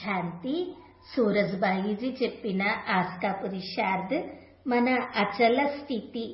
శాంతి సూరజ్బాయిజీ చెప్పిన ఆస్కా పురుషార్థ్ మన అచల స్థితి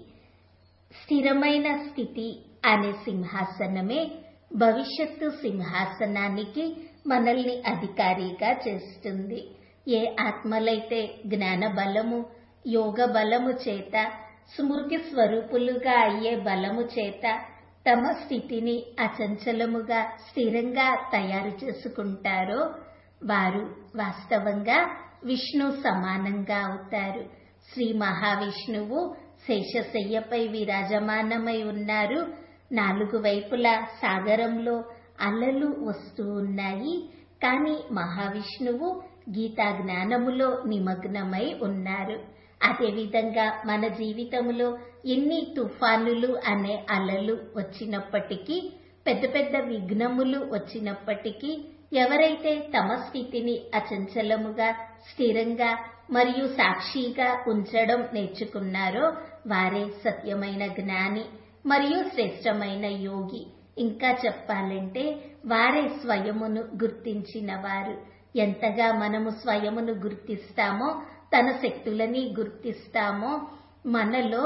స్థిరమైన స్థితి అనే సింహాసనమే భవిష్యత్తు సింహాసనానికి మనల్ని అధికారిగా చేస్తుంది ఏ ఆత్మలైతే జ్ఞాన బలము యోగ బలము చేత స్మృతి స్వరూపులుగా అయ్యే బలము చేత తమ స్థితిని అచంచలముగా స్థిరంగా తయారు చేసుకుంటారో వారు వాస్తవంగా విష్ణు సమానంగా అవుతారు శ్రీ మహావిష్ణువు శేషశయ్యపై విరాజమానమై ఉన్నారు నాలుగు వైపులా సాగరంలో అలలు వస్తూ ఉన్నాయి కానీ మహావిష్ణువు గీతా జ్ఞానములో నిమగ్నమై ఉన్నారు అదేవిధంగా మన జీవితంలో ఎన్ని తుఫానులు అనే అలలు వచ్చినప్పటికీ పెద్ద పెద్ద విఘ్నములు వచ్చినప్పటికీ ఎవరైతే తమ స్థితిని అచంచలముగా స్థిరంగా మరియు సాక్షిగా ఉంచడం నేర్చుకున్నారో వారే సత్యమైన జ్ఞాని మరియు శ్రేష్టమైన యోగి ఇంకా చెప్పాలంటే వారే స్వయమును గుర్తించిన వారు ఎంతగా మనము స్వయమును గుర్తిస్తామో తన శక్తులని గుర్తిస్తామో మనలో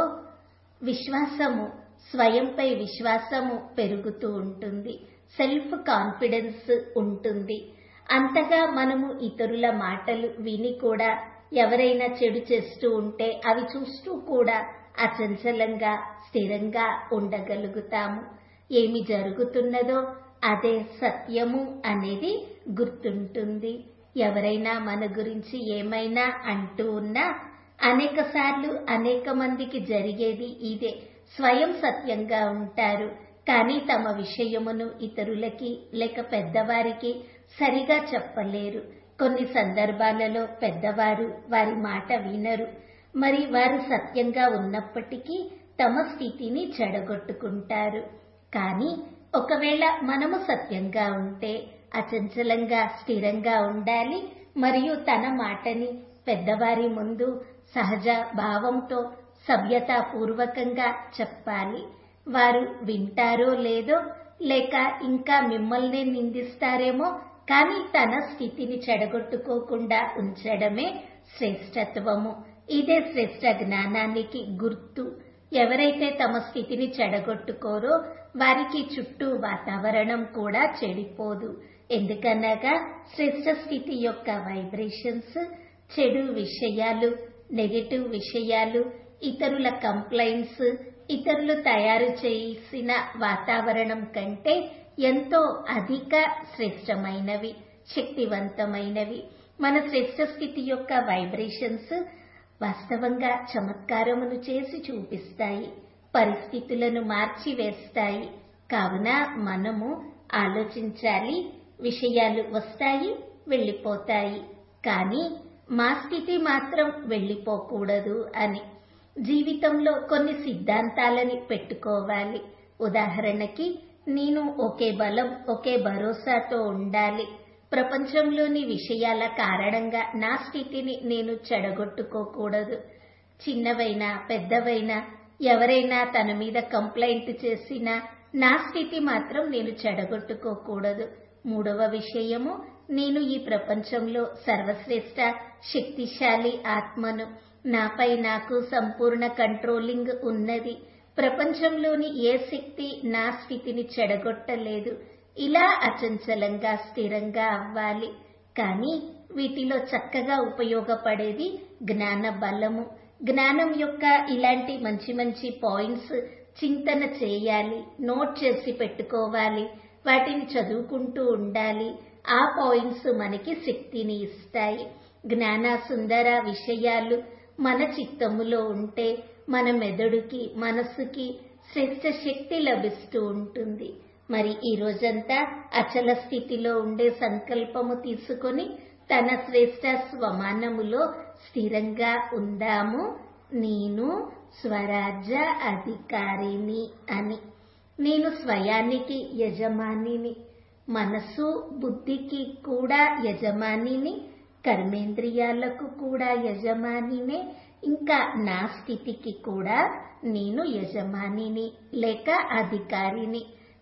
విశ్వాసము స్వయంపై విశ్వాసము పెరుగుతూ ఉంటుంది సెల్ఫ్ కాన్ఫిడెన్స్ ఉంటుంది అంతగా మనము ఇతరుల మాటలు విని కూడా ఎవరైనా చెడు చేస్తూ ఉంటే అవి చూస్తూ కూడా అచంచలంగా స్థిరంగా ఉండగలుగుతాము ఏమి జరుగుతున్నదో అదే సత్యము అనేది గుర్తుంటుంది ఎవరైనా మన గురించి ఏమైనా అంటూ ఉన్నా అనేక సార్లు అనేక మందికి జరిగేది ఇదే స్వయం సత్యంగా ఉంటారు కానీ తమ విషయమును ఇతరులకి లేక పెద్దవారికి సరిగా చెప్పలేరు కొన్ని సందర్భాలలో పెద్దవారు వారి మాట వినరు మరి వారు సత్యంగా ఉన్నప్పటికీ తమ స్థితిని చెడగొట్టుకుంటారు కానీ ఒకవేళ మనము సత్యంగా ఉంటే అచంచలంగా స్థిరంగా ఉండాలి మరియు తన మాటని పెద్దవారి ముందు సహజ భావంతో సభ్యతాపూర్వకంగా చెప్పాలి వారు వింటారో లేదో లేక ఇంకా మిమ్మల్ని నిందిస్తారేమో కానీ తన స్థితిని చెడగొట్టుకోకుండా ఉంచడమే శ్రేష్టత్వము ఇదే శ్రేష్ట జ్ఞానానికి గుర్తు ఎవరైతే తమ స్థితిని చెడగొట్టుకోరో వారికి చుట్టూ వాతావరణం కూడా చెడిపోదు ఎందుకనగా శ్రేష్ట స్థితి యొక్క వైబ్రేషన్స్ చెడు విషయాలు నెగటివ్ విషయాలు ఇతరుల కంప్లైంట్స్ ఇతరులు తయారు చేసిన వాతావరణం కంటే ఎంతో అధిక శ్రేష్టమైనవి శక్తివంతమైనవి మన శ్రేష్ట స్థితి యొక్క వైబ్రేషన్స్ వాస్తవంగా చమత్కారమును చేసి చూపిస్తాయి పరిస్థితులను మార్చివేస్తాయి కావున మనము ఆలోచించాలి విషయాలు వస్తాయి వెళ్ళిపోతాయి కానీ మా స్థితి మాత్రం వెళ్ళిపోకూడదు అని జీవితంలో కొన్ని సిద్ధాంతాలని పెట్టుకోవాలి ఉదాహరణకి నేను ఒకే బలం ఒకే భరోసాతో ఉండాలి ప్రపంచంలోని విషయాల కారణంగా నా స్థితిని నేను చెడగొట్టుకోకూడదు చిన్నవైనా పెద్దవైనా ఎవరైనా తన మీద కంప్లైంట్ చేసినా నా స్థితి మాత్రం నేను చెడగొట్టుకోకూడదు మూడవ విషయము నేను ఈ ప్రపంచంలో సర్వశ్రేష్ట శక్తిశాలి ఆత్మను నాపై నాకు సంపూర్ణ కంట్రోలింగ్ ఉన్నది ప్రపంచంలోని ఏ శక్తి నా స్థితిని చెడగొట్టలేదు ఇలా అచంచలంగా స్థిరంగా అవ్వాలి కానీ వీటిలో చక్కగా ఉపయోగపడేది జ్ఞాన బలము జ్ఞానం యొక్క ఇలాంటి మంచి మంచి పాయింట్స్ చింతన చేయాలి నోట్ చేసి పెట్టుకోవాలి వాటిని చదువుకుంటూ ఉండాలి ఆ పాయింట్స్ మనకి శక్తిని ఇస్తాయి జ్ఞాన సుందర విషయాలు మన చిత్తములో ఉంటే మన మెదడుకి మనస్సుకి శ్రేష్ట శక్తి లభిస్తూ ఉంటుంది మరి ఈ రోజంతా అచల స్థితిలో ఉండే సంకల్పము తీసుకొని తన శ్రేష్ట స్వమానములో స్థిరంగా ఉందాము నేను స్వరాజ్య అధికారిని అని నేను స్వయానికి యజమానిని మనసు బుద్ధికి కూడా యజమానిని కర్మేంద్రియాలకు కూడా యజమానినే ఇంకా నా స్థితికి కూడా నేను యజమానిని లేక అధికారిని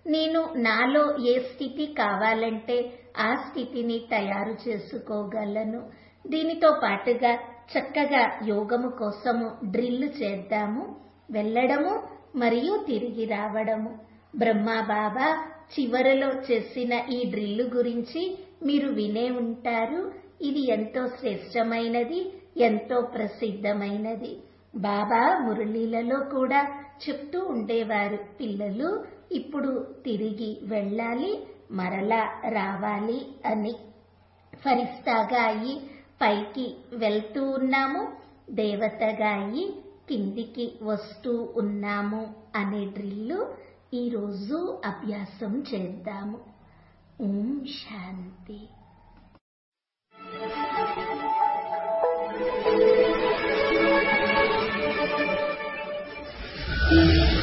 నేను నాలో ఏ స్థితి కావాలంటే ఆ స్థితిని తయారు చేసుకోగలను దీనితో పాటుగా చక్కగా యోగము కోసము డ్రిల్ చేద్దాము వెళ్ళడము మరియు తిరిగి రావడము బ్రహ్మా బాబా చివరలో చేసిన ఈ డ్రిల్ గురించి మీరు వినే ఉంటారు ఇది ఎంతో శ్రేష్టమైనది ఎంతో ప్రసిద్ధమైనది బాబా మురళీలలో కూడా చెప్తూ ఉండేవారు పిల్లలు ఇప్పుడు తిరిగి వెళ్ళాలి మరలా రావాలి అని ఫరిస్తాగా అయి పైకి వెళ్తూ ఉన్నాము దేవతగా అయి కిందికి వస్తూ ఉన్నాము అనే డ్రిల్లు ఈరోజు అభ్యాసం చేద్దాము ఓం శాంతి Thank you.